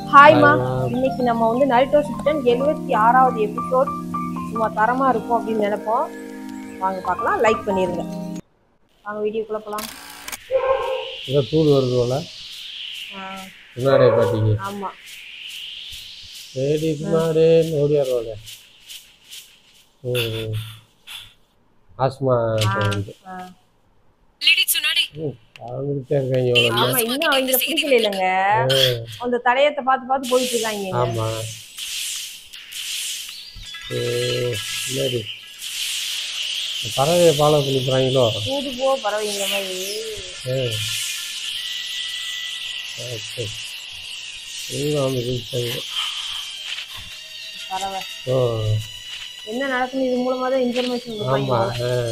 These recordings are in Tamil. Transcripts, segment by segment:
ஹாய்மா இன்னைக்கு நம்ம வந்து நரிட்டோ சிஸ்டன் எழுபத்தி ஆறாவது எபிசோட் சும்மா தரமா இருக்கும் அப்படின்னு நினைப்போம் வாங்க பார்க்கலாம் லைக் பண்ணிருங்க வாங்க வீடியோக்குள்ள போலாம் ஏதோ தூள் வருது போல பின்னாடியே பாட்டிங்க ஆமா சரி பின்னாடி ஓடியார் போல ம் ஆஸ்மா வந்து ஆ. அவங்ககிட்ட இருக்காங்க எவ்வளோ ஆமா இன்னும் அவங்க பிடிக்கல இல்லைங்க அந்த தடயத்தை பார்த்து பார்த்து போயிட்டு இருக்காங்க ஆமாம் சரி பறவையை ஃபாலோ பண்ணி போகிறாங்களோ கூடு போ பறவைங்கிற மாதிரி ஓகே நீங்களும் வந்து குதிச்சாங்க பறவை ஓ என்ன நடக்குன்னு இது மூலமா தான் இன்ஃபர்மேஷன் கொடுப்பாங்க ஆமாம்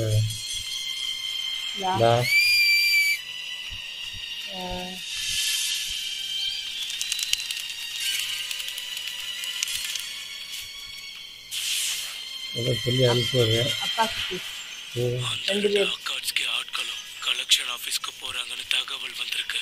இதா. ஏதோ சொல்லி அனுப்பி விடுறேன் அப்பா சுத்தி ம் ரெண்டு பேர் கார்ட்ஸ்க்கு ஆட்களும் கலெக்ஷன் ஆபீஸ்க்கு போறாங்கன்னு தகவல் வந்திருக்கு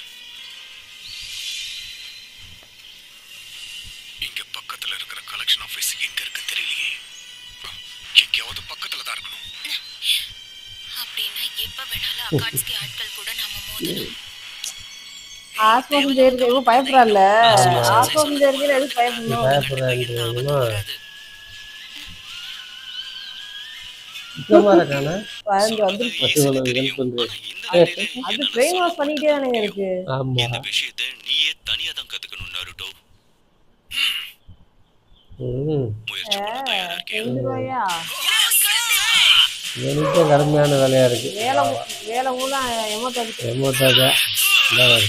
இங்க பக்கத்துல இருக்கிற கலெக்ஷன் ஆபீஸ் எங்க இருக்கு தெரியலையே எங்கேயாவது பக்கத்துல தான் இருக்கணும் அப்படின்னா எப்ப வேணாலும் அக்காட்ஸ்கி ஆட்கள் கூட நாம மோதலாம் ஆஸ்வாசம் செய்யறது எதுவும் பயப்படல ஆஸ்வாசம் செய்யறது எதுவும் பயப்படணும் பயப்படுறாங்கன்னா சுத்தமாக இருக்கானே வந்து வந்து இவ்வளோ ஹெல்ப் பண்ணுறேன் அது பிரெயின் வாஷ் பண்ணிக்கிட்டே தானே இருக்கு ஆமாம் இந்த விஷயத்தை நீயே தனியா தான் கத்துக்கணும் நருட்டோ ம் முயற்சி பண்ண தயாரா இருக்கியா ரெண்டு ரூபாயா எனக்கு கடுமையான வேலையாக இருக்குது வேலை வேலை கூட எமோட்டா எமோட்டாக இந்த மாதிரி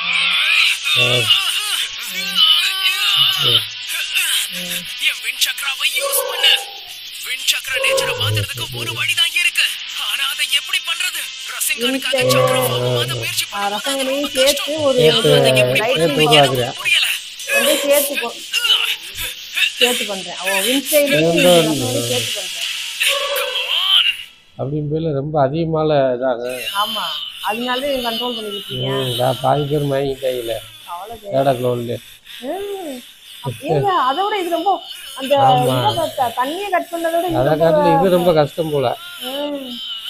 என் வின் சக்கராவை யூஸ் பண்ணு வின் சக்கர நேச்சரை மாத்துறதுக்கு ஒரு வழிதான் இருக்கு ஆனா அதை எப்படி பண்றது ரசிகனுக்கு அந்த சக்கரம் மாத்த முயற்சி பண்ண ரசங்களையும் சேர்த்து ஒரு சேர்த்து லைட் சேர்த்து உருவாக்குறியா புரியல வந்து சேர்த்து கொ- சேர்த்து பண்றேன் அவ வின்சைலையும் சேர்த்து பண்றேன் அப்படின்னு பேர்ல ரொம்ப அதிகமால இதாங்க ஆமா அதனால கண்ட்ரோல் பண்ணிக்கிட்டு இருக்கீங்க ம் நான் பாதி பேர் மயங்கிட்டாங்கல்ல அவ்வளோ தேட க்ளோன்ல ஏங்க அதை விட இது ரொம்ப அந்த ஆமா. இதை த- தண்ணியை கட் பண்ணதை விட இது அதை ரொம்ப- காட்டில் இது ரொம்ப கஷ்டம் போல ம்.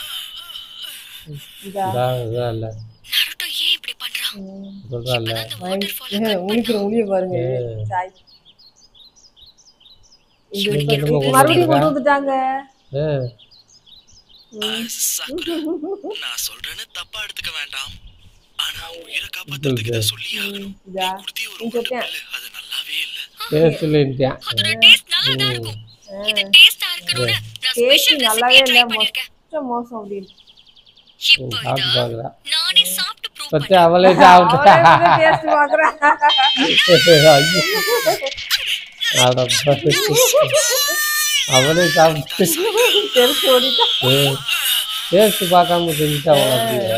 இதா இதா இதா இல்லை நருட்டோ ஏன் இப்படி பண்றான் சொல்கிறான்ல அந்த வாட்டர் ஃபால் ஏங்க, உளிக்கிற உளிய பாருங்க சாய். இது ரொம்ப இப்ப கொண்டு மறுபடியும் வந்திருக்கா? கொண்டு வந்துட்டாங்க ஆ சாக்குரா, நான் சொல்றேன்னு தப்பா எடுத்துக்க வேண்டாம் ஆனா உயிரை காப்பாத்துறதுக்கு இதை சொல்லி ஆகணும் இதா குடுத்தி ஒரு நீ சொல்லிட்டேன் பில்லு அது நல்லாவே இல்ல பேசலன்ட்டேன் அதோட டேஸ்ட் நல்லா தான் இருக்கும் இது டேஸ்டா இருக்கணும்னு நான் டேஸ்ட் ஸ்பெஷல் நல்லாவே ரெசிபியை இல்ல ட்ரை பண்ணிருக்கேன் மொத்தம் மோசம் அப்படின்னு இப்போ சாப்பிட்டு இத பார்க்குறா நானே சாப்பிட்டு ப்ரூவ் பத்தி அவளே சாப்பிட்டா டேஸ்ட் பாக்குறேன் அடப்பா. அவளே சாப்பிட்டு தெரிச்சு ஓடிட்டா டேஸ்ட் பார்க்காம செஞ்சுட்டா அவளுக்கு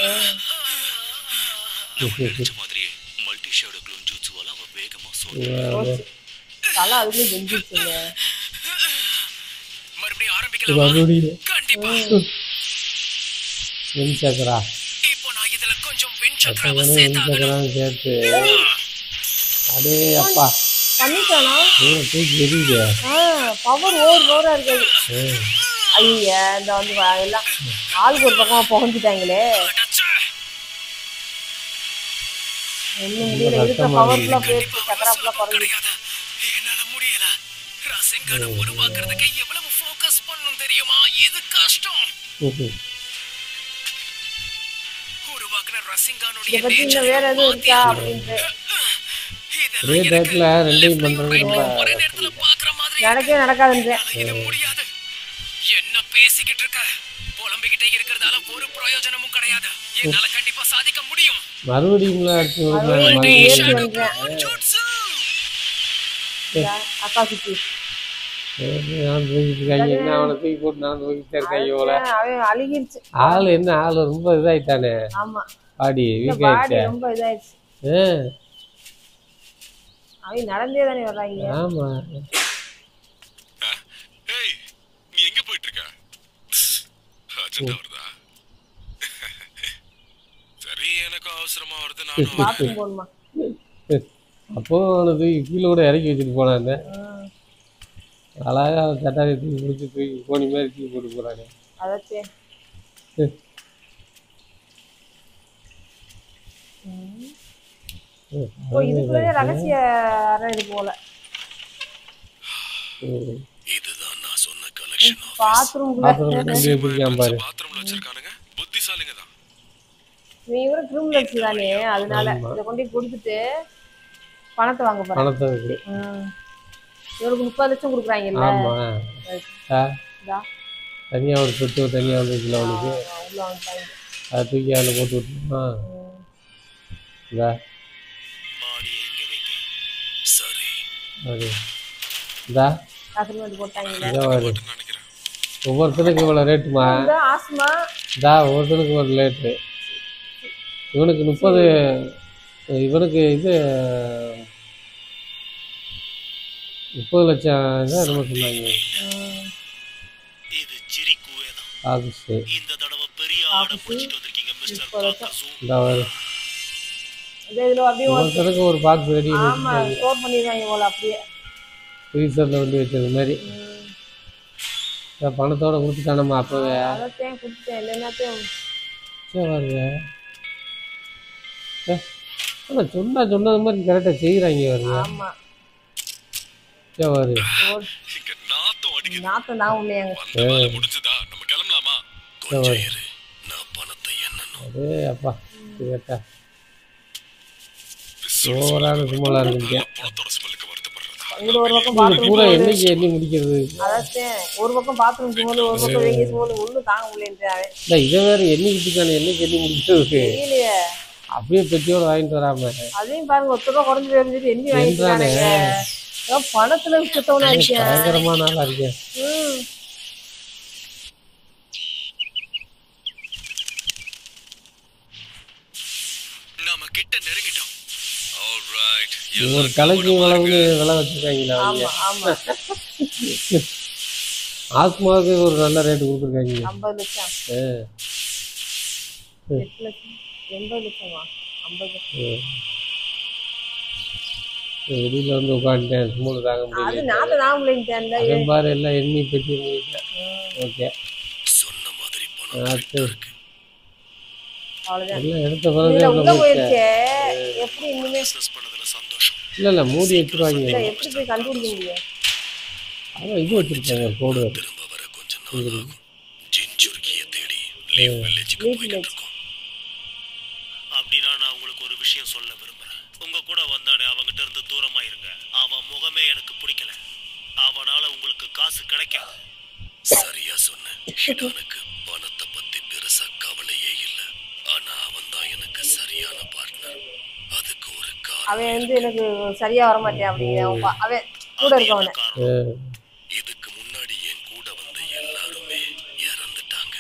நினைச்ச மாதிரியே மல்டி ஷேடோ க்ளோன் ஜூட்ஸுவால அவ வேகமா சொல்ல தலை அதுலயும் வெஞ்சிருச்சுங்க மறுபடியும் ஆரம்பிக்கலாமா மறுபடியும் கண்டிப்பா வெண் சக்கரா இப்போ நான் இதுல கொஞ்சம் வின் சக்கராவை சக்கரம் வெண் சேர்த்தாகணும் சக்கரம் சேர்த்து அடே அப்பா பண்ணிட்டானா ஏ தூக்கி எரியுது பவர் ஓவர் ஓவரா இருக்காது ஐயா இந்த வந்து வா- எல்லாம் ஆளுக்கு ஒரு பக்கமா புகஞ்சிட்டாங்களே அடச்சே. ஒண்ணும் முடியல இருக்கிற பவர் ஃபுல்லா போயிடுச்சு சக்கரா ஃபுல்லா குறைஞ்சி கிடையாது என்னால முடியல ரசிங்கனை உருவாக்குறதுக்கு எவ்வளவு ஃபோக்கஸ் பண்ணணும் தெரியுமா இது கஷ்டம் உருவாக்குன ரசிங்கானுடைய இதை பத்தி இன்னும் வேற எதுவும் இருக்கா அப்படின்ட்டு ஒரே டயத்தில் ரெண்டையும் பண்ணுறது ரொம்ப ஒரே நேரத்துல பாக்குற மாதிரி நடக்கவே நடக்காதுன்றேன் இது முடியாது என்ன பேசிக்கிட்டு இருக்க புலம்பிக்கிட்டே இருக்கிறதால ஒரு பிரயோஜனமும் கிடையாது என்னால கண்டிப்பா சாதிக்க முடியும் மறுபடியும் அடிச்சு மறுபடியும் விடுறாங்க ஏற்றி வந்துட்டேன் ஜூட்ஸு. இதா, அக்கா சுத்தி நான் தூக்கிட்டு இருக்காங்க என்ன அவனை தூக்கி போட்டு நான் தூக்கிட்டே இருக்கேன் இவளை அவன் அழுகிருச்சு ஆள் என்ன ஆள் ரொம்ப இதாயிட்டானே ஆமா பாடி இந்த வீக் பாடி ஆயிடுச்சே ரொம்ப இதாயிடுச்சு ஆ, அவன் நடந்தே தானே வர்றாங்க ஆமா ஏய் நீ எங்க போயிட்டு இருக்க அர்ஜென்டா வருதா சரி எனக்கும் அவசரமா வருது நானும் பாத்ரூம் போகணுமா அப்போ அவனை தூக்கி கீழே கூட இறக்கி வச்சுட்டு போனாங்க ம். அழகா அவன் சட்டாரை தூக்கி பிடிச்சி தூக்கி கோணி மாதிரி தூக்கி போட்டு போறாங்க அதாச்சே ஓ இதுக்குள்ளே ரகசிய அறை இது போல இதுதான் நான் சொன்ன கலெக்ஷன் பாத்ரூம் பாத்திரம் கொண்டு வச்சிருக்கான் பாரு பாத்ரூம்ல வச்சிருக்கானுங்க புத்திசாலிங்க தான் நீ இவரும் கிரிமினல்ஸ் தானே அதனால இதை கொண்டு போய் கொடுத்துட்டு பணத்தை வாங்க போறேன் பணத்தை இருக்கு ம். இவருக்கு முப்பது லட்சம் கொடுக்குறாங்கல்ல ஆமா ஆ இதா தனியாக ஒரு சொத்து தனியாக வந்துருக்குல்ல அவனுக்கு உள்ள வந்துட்டாங்க அதை தூக்கி அதில் போட்டு விட்டுருமா இதா பாடியை இங்க வைங்க சரி அது இதா காசு போட்டாங்கல்ல இதா வருது நினைக்கிறேன் ஒவ்வொருத்தனுக்கு இவ்வளோ ரேட்டுமா இந்த ஆஸ்மா இதா ஒவ்வொருத்தனுக்கு ஒரு ரேட்டு இவனுக்கு முப்பது இவனுக்கு இது முப்பது லட்சம் இதான் என்னமோ சொன்னாங்க இது சிரிக்குவே தான் ஆஃபீஸு இந்த தடவை பெரிய ஆடை பிடிச்சிட்டு வந்திருக்கீங்க மிஸ்டர் காக்கசு இந்த வரு இதே இதுல அப்படியே ஒரு- ஒவ்வொருத்தனுக்கு ஒரு பாக்ஸ் ரெடி ஆமா ஸ்டோர் பண்ணிடுவாங்க போல அப்படியே ஃப்ரீசரில் வந்து வச்சது மாதிரி இந்த பணத்தோட கொடுத்துட்டானம்மா அப்போவே அதைத்தான் கொடுத்தேன் இல்லைன்னாத்தையும் சரி வருங்க ஆனால் சொன்னா சொன்னது மாதிரி கரெக்டாக செய்கிறாங்க வருங்க ஆமா சரி வரு இங்க நாத்தம் அடிக்குது நாத்தம் தான் உள்ளேங்க வந்த வேலை முடிஞ்சதா நம்ம கிளம்பலாமா கொஞ்சம் இரு நான் பணத்தை என்னன்னு அதே அப்பா கேட்டா ஓவரான சும்மாலாம் இருந்துச்சு பணத்தோட ஸ்மெல்லுக்கு வருத்தப்படுறதா இங்க ஒரு பக்கம் இது பாத்ரூம் கூட என்னைக்கு எண்ணி முடிக்கிறது அதைத்தான் ஒரு பக்கம் பாத்ரூம் சுமலு ஒரு பக்கம் வெங்கி சுமலு ஒண்ணு தாங்க முடியல இல்லை இதை வேற எண்ணிக்கிட்டுக்கான என்னைக்கு எண்ணி முடிக்கிறது தெரியலையே அப்படியே பெட்டியோட வாங்கிட்டு வராம அதையும் பாருங்க ஒத்த ரூபா குறைஞ்சு போயிருந்துட்டு எண்ணி வாங்கிட்டானே பணத்துல சுத்தவனா இருக்கேன் பயங்கரமான ஆளா இருக்கேன் ம். நாம கிட்ட நெருங்கிட்டோம் ஆல்ரைட் ஒரு கலைக்கு அளவுக்கு விலை வச்சிருக்காங்களா அவங்க ஆமா ஆமா ஆஸ்மாவுக்கு ஒரு நல்ல ரேட்டு கொடுத்துருக்காங்க ஐம்பது லட்சம் எட்டு லட்சம் எண்பது லட்சமா ஐம்பது லட்சம் வெளியில வந்து உட்காந்துட்டேன் சும்மா தாங்க அது முடியல நாத்த நான் உள்ளேன்ட்டேன்ல அதே பாரு எல்லாம் எண்ணி பெட்டி முடிட்டேன் ஓகே சொன்ன மாதிரி பணம் அடுத்து அவ்வளவுதான் எல்லாம் எடுத்த பிறகு இதுல எவ்வளோ உள்ள போயிருச்சே எப்படி இனிமே பிசினஸ் பண்ணதுல சந்தோஷம் இல்லை இல்லை மூடி வச்சிருவாங்க இதை எப்படி போய் கண்டுபிடிக்க முடியும் அதான் இது வச்சிருப்பாங்க கோடு திரும்ப வர கொஞ்ச நாள் ஆகும் ஜின்சுர்கிய தேடி லீவ் வில்லேஜுக்கு Leaf போயிட்டு village. இருக்கோம் அப்படின்னா நான் உங்களுக்கு ஒரு விஷயம் சொல்ல விரும்புறேன் உங்க கூட வந்தானே அவங்கிட்ட இருந்து தூரமா இருங்க அவன் முகமே எனக்கு பிடிக்கல அவனால உங்களுக்கு காசு கிடைக்காது சரியா சொன்ன ஹிடானுக்கு பணத்தை பத்தி பெருசா கவலையே இல்ல ஆனா அவன் தான் எனக்கு சரியான பார்ட்னர் அதுக்கு ஒரு அவன் காரணம் வந்து எனக்கு சரியா வர மாட்டேன் அப்படிங்கிற அவன் பா- அவன் கூட அது இருக்கவன என்ன காரணம் இதுக்கு முன்னாடி என் கூட வந்த எல்லாருமே இறந்துட்டாங்க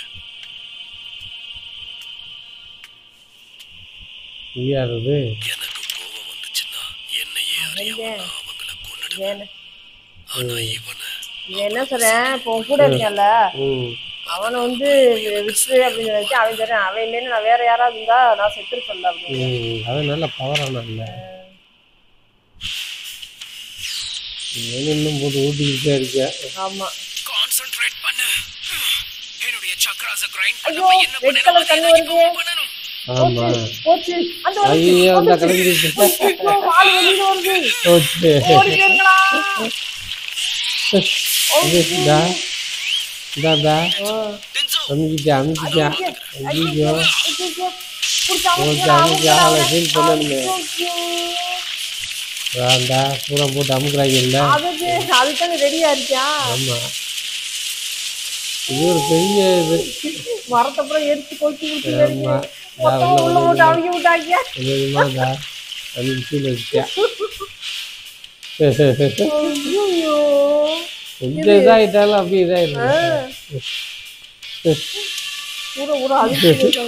யாருது எனக்கு கோபம் வந்துச்சுன்னா என்னையே அறியாம நான் அவங்கள கொன்னுடுவேன் இவன் ஆனா இவனை இவன் என்ன சொல்றேன் இப்போ உன் கூட இருக்கேன்ல ம் அவனை வந்து விட்டு அப்படின்னு வச்சு அவன் சொல்றேன் அவன் இல்லைன்னு நான் வேற யாராவது இருந்தா நான் செத்துரு சொல்ல அப்படின்னு ம் அவன் நல்ல பவரான இல்லை இன்னும் போட்டு ஊட்டிக்கிட்டே இருக்கேன் ஆமா கான்சென்ட்ரேட் பண்ணு என்னுடைய சக்கராஸ கிரைண்ட் ஐயோ ரெட் கலர் கண்ணு வருது பண்ணணும் ஆமாம் போச்சு அந்த ஒரு ஐயோ அந்த கிடந்துருச்சு ஐயோ, வால் வெளியில வருது போச்சு ஓடி போயிருங்களா இந்தா இந்தாடா டென்சோ அமுக்கிட்டேன் அமுக்கிட்டேன் ஐயோ புடிச்சாம ஓகே அமுக்கி ஆளை ஃபீல் பண்ணணுமே வேண்டா பூரா போட்டு அமுக்குறாங்க இல்லை அதுக்கு அதுக்கான ரெடியா இருக்கியா ஆமாம் இது ஒரு பெரிய இது மரத்தப்புறம் எடுத்து கொட்டி விட்டு ஆமாம் மொத்தமா உள்ள போட்டு அவங்க விட்டாக்கியா கொஞ்சமாடா அமுக்கி கீழே வச்சியா ஐயோ கொஞ்சம் இதாகிட்டாலும் அப்படி இதாகிடும் ஊற ஊற அழுத்தி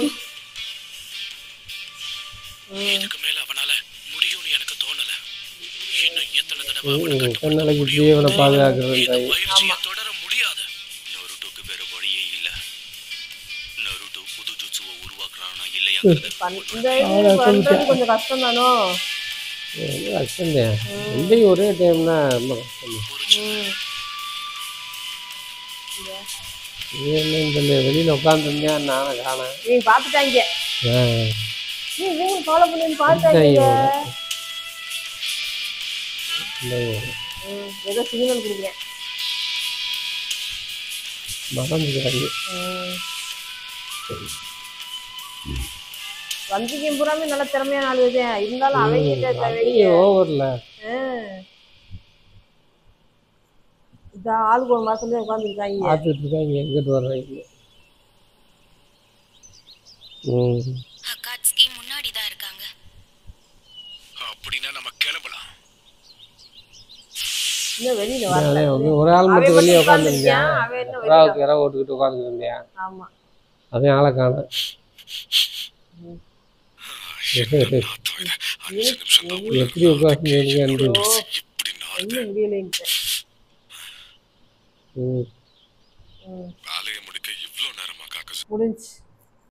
இதுக்கு மேல அவனால முடியும்னு எனக்கு தோணல இன்னும் எத்தனை தடவை அவனை கண்ணாலைக்கு ஜீவனை பாதுகாக்கிறது இந்த பயிற்சியை தொடர முடியாது நருட்டோக்கு வேற வழியே இல்ல நருட்டோ புது ஜுட்சுவை உருவாக்குறானா இல்லையாங்கிறது இந்த இது பண்றது கொஞ்சம் கஷ்டம் தானோ ரொம்ப கஷ்டம்தான் ரெண்டையும் ஒரே டைம்னா ரொம்ப கஷ்டம் ம் இது என்னன்னு தெரியல வெளியில் உட்காந்துருந்தேன் நானும் காணேன் இவங்க பார்த்துட்டாங்க ஆ நீ இவங்க ஃபாலோ பண்ணி பார்த்தாங்க இந்த ம் ஏதோ சிக்னல் கொடுக்குறேன் மறந்துக்கிறாங்க வந்திக்கு பூராமே நல்ல திறமையான ஆளு தான் இருந்தாலும் அவங்க அப்படியே ஓவரில் இந்த ஆளுக்கு ஒரு மாசத்துல உட்காந்துருக்காங்க பார்த்துட்டு இருக்காங்க எங்கிட்டு வர்றாங்க ம் அக்காட்ஸ்கி முன்னாடி தான் இருக்காங்க அப்படின்னா நம்ம கிளம்பலாம் இன்னும் வெளியில அதே வரல வந்து ஒரு ஆள் அவன் மட்டும் வெளியே மட்டும் உட்காந்துருந்தேன் உட்கார்ந்திருக்கான். அவன் என்ன வெளியில புறாவுக்கு இடம் ஓட்டுக்கிட்டு உட்காந்துருந்தேன் ஆமா அதே ஆளை காணேன் அஞ்சு நிமிஷம் தான் எப்படி உட்காந்து ஓ இப்படி நாலு இன்னும் முடியலைன்ட்டு ம் ம் வேலையை முடிக்க இவ்வளோ நேரமா காக்க முடிஞ்சு